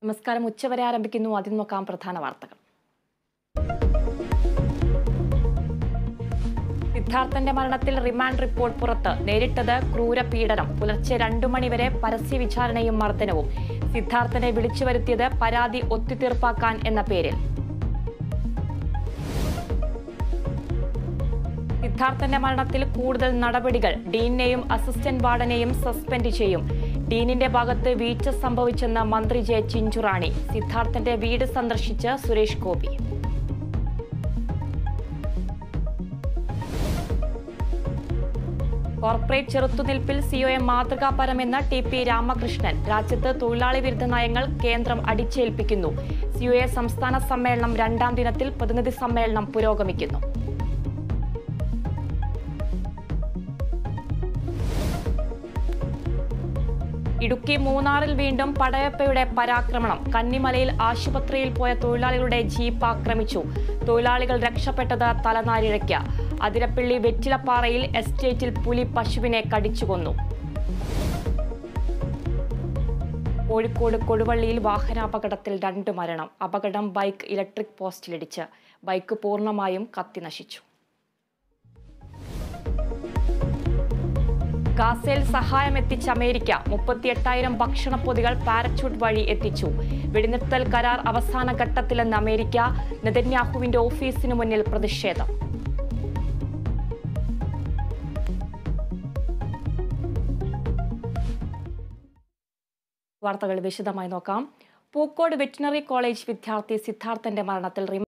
നമസ്കാരം ഉച്ചവരെ ആരംഭിക്കുന്നു ആദ്യം നോക്കാം പ്രധാന വാർത്തകൾ സിദ്ധാർത്ഥന്റെ മരണത്തിൽ റിമാൻഡ് റിപ്പോർട്ട് പുറത്ത് നേരിട്ടത് ക്രൂര പീഡനം പുലർച്ചെ രണ്ടു മണിവരെ പരസ്യ വിചാരണയും മർദ്ദനവും സിദ്ധാർത്ഥനെ വിളിച്ചു വരുത്തിയത് പരാതി ഒത്തുതീർപ്പാക്കാൻ എന്ന പേരിൽ സിദ്ധാർത്ഥന്റെ മരണത്തിൽ കൂടുതൽ നടപടികൾ ഡീനെയും അസിസ്റ്റന്റ് വാർഡനെയും സസ്പെൻഡ് ചെയ്യും ഡീനിന്റെ ഭാഗത്ത് വീഴ്ച സംഭവിച്ചെന്ന് മന്ത്രി ജെ ചിഞ്ചുറാണി സിദ്ധാർത്ഥന്റെ വീട് സന്ദർശിച്ച് സുരേഷ് ഗോപി കോർപ്പറേറ്റ് ചെറുത്തുനിൽപ്പിൽ സിഒഎ മാതൃകാപരമെന്ന ടി പി രാമകൃഷ്ണൻ രാജ്യത്ത് തൊഴിലാളി വിരുദ്ധ നയങ്ങൾ കേന്ദ്രം അടിച്ചേൽപ്പിക്കുന്നു സിഒഎ സംസ്ഥാന സമ്മേളനം രണ്ടാം ദിനത്തിൽ പ്രതിനിധി സമ്മേളനം പുരോഗമിക്കുന്നു ഇടുക്കി മൂന്നാറിൽ വീണ്ടും പടയപ്പയുടെ പരാക്രമണം കന്നിമലയിൽ ആശുപത്രിയിൽ പോയ തൊഴിലാളികളുടെ ജീപ്പ് ആക്രമിച്ചു തൊഴിലാളികൾ രക്ഷപ്പെട്ടത് തലനാരിഴയ്ക്ക് അതിരപ്പള്ളി വെറ്റിലപ്പാറയിൽ എസ്റ്റേറ്റിൽ പുലി പശുവിനെ കടിച്ചുകൊന്നു കോഴിക്കോട് കൊടുവള്ളിയിൽ വാഹനാപകടത്തിൽ രണ്ട് മരണം അപകടം ബൈക്ക് ഇലക്ട്രിക് പോസ്റ്റിലിടിച്ച് ബൈക്ക് പൂർണ്ണമായും കത്തിനശിച്ചു ഗാസയിൽ സഹായം എത്തിച്ച അമേരിക്ക മുപ്പത്തിയെട്ടായിരം ഭക്ഷണപ്പൊതികൾ പാരച്യൂട്ട് വഴി എത്തിച്ചു വെടിനിർത്തൽ കരാർ അവസാന ഘട്ടത്തിലെന്ന് അമേരിക്ക നെതന്യാഹുവിന്റെ ഓഫീസിനു മുന്നിൽ പ്രതിഷേധം വാർത്തകൾ വിശദമായി നോക്കാം പൂക്കോട് വെറ്റിനറി കോളേജ് വിദ്യാർത്ഥി സിദ്ധാർത്ഥന്റെ മരണത്തിൽ